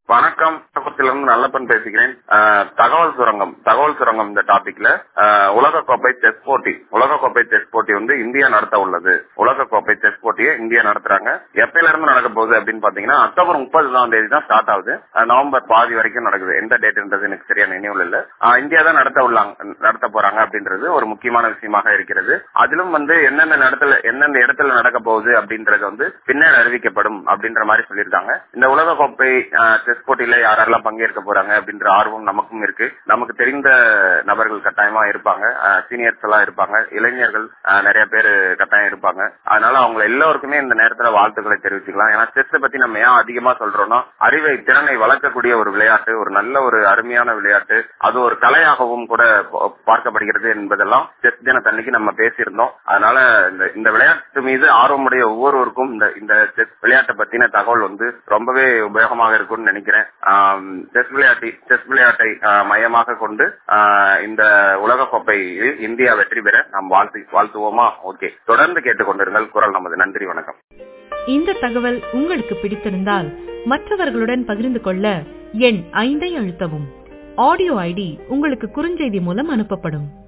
வணக்கம் இருந்து நல்லப்பன் பேசுகிறேன் அஹ், தகவல் சுரங்கம் தகவல் சுரங்கம் இந்த டாபிக்ல அஹ், உலகக்கோப்பை செஸ் போட்டி உலகக்கோப்பை செஸ் போட்டி வந்து இந்தியா நடத்த உள்ளது உலகக்கோப்பை செஸ் போட்டியை இந்தியா நடத்துறாங்க எப்பயில இருந்து நடக்க போகுது அப்படின்னு பாத்தீங்கன்னா அக்டோபர் முப்பதாம் தேதி தான் ஸ்டார்ட் ஆகுது அஹ், நவம்பர் பாதி வரைக்கும் நடக்குது எந்த டேட்ன்றது எனக்கு சரியா நினைவுல இல்ல அஹ், இந்தியா தான் நடத்த உள்ளாங்க நடத்த போறாங்க அப்படின்றது ஒரு முக்கியமான விஷயமாக இருக்கிறது அதிலும் வந்து எந்தெந்த இடத்துல எந்தெந்த இடத்துல நடக்க போகுது அப்படின்றது வந்து பின்னாடி அறிவிக்கப்படும் அப்படின்ற மாதிரி சொல்லியிருக்காங்க இந்த உலகக்கோப்பை செஸ் போட்டியில யாரெல்லாம் பங்கேற்க போறாங்க அப்படின்ற ஆர்வம் நமக்கும் இருக்கு நமக்கு தெரிந்த நபர்கள் கட்டாயமா இருப்பாங்க சீனியர்ஸ் எல்லாம் இருப்பாங்க இளைஞர்கள் அஹ், நிறைய பேர் கட்டாயம் இருப்பாங்க அதனால அவங்க எல்லோருக்குமே இந்த நேரத்துல வாழ்த்துக்களை தெரிவிச்சுக்கலாம் ஏன்னா செஸ் பத்தி நம்ம ஏன் அதிகமா சொல்றோம்னா அறிவை திறனை வளர்க்கக்கூடிய ஒரு விளையாட்டு ஒரு நல்ல ஒரு அருமையான விளையாட்டு அது ஒரு கலையாகவும் கூட ப- பார்க்கப்படுகிறது என்பதெல்லாம் செஸ் தினத்தன்னைக்கு நம்ம பேசியிருந்தோம் அதனால இந்த இந்த விளையாட்டு மீது ஆர்வமுடைய ஒவ்வொருவருக்கும் இந்த இந்த செஸ் விளையாட்டை பத்தின தகவல் வந்து ரொம்பவே உபயோகமாக இருக்கும்னு நினைக்கிறேன் ஆம், செஸ் விளையாட்டி செஸ் விளையாட்டை ஆஹ், மையமாக கொண்டு ஆஹ், இந்த உலகக்கோப்பையில் இந்தியா வெற்றி பெற நாம் வாழ்த்து வாழ்த்துவோமா ஓகே தொடர்ந்து கேட்டுக்கொண்டிருங்கள் குரல் நமது நன்றி வணக்கம் இந்த தகவல் உங்களுக்கு பிடித்திருந்தால் மற்றவர்களுடன் பகிர்ந்து கொள்ள எண் ஐந்தை அழுத்தவும் ஆடியோ ஐடி உங்களுக்கு குறுஞ்செய்தி மூலம் அனுப்பப்படும்